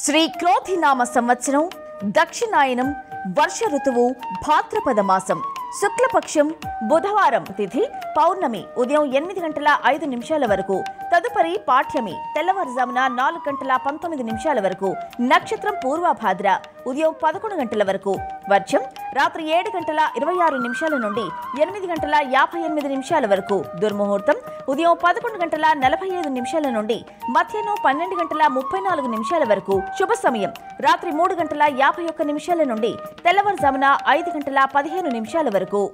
శ్రీ క్రోధినామ సంవత్సరం దక్షిణాయనం వర్ష ఋతువు భాద్రపద మాసం శుక్లపక్షం బుధవారం తిథి పౌర్ణమి ఉదయం ఎనిమిది గంటల ఐదు నిమిషాల వరకు తదుపరి పాఠ్యమి తెల్లవారుజామున నాలుగు గంటల పంతొమ్మిది నిమిషాల వరకు నక్షత్రం పూర్వభాద్ర ఉదయం పదకొండు గంటల వరకు వర్షం రాత్రి ఏడు గంటల ఇరవై ఆరు నిమిషాల నుండి ఎనిమిది గంటల యాభై ఎనిమిది నిమిషాల వరకు దుర్ముహూర్తం ఉదయం పదకొండు గంటల నలభై ఐదు నిమిషాల నుండి మధ్యాహ్నం పన్నెండు గంటల ముప్పై నాలుగు నిమిషాల వరకు శుభ సమయం రాత్రి మూడు గంటల యాభై ఒక్క నిమిషాల నుండి తెల్లవారుజామున ఐదు గంటల పదిహేను నిమిషాల వరకు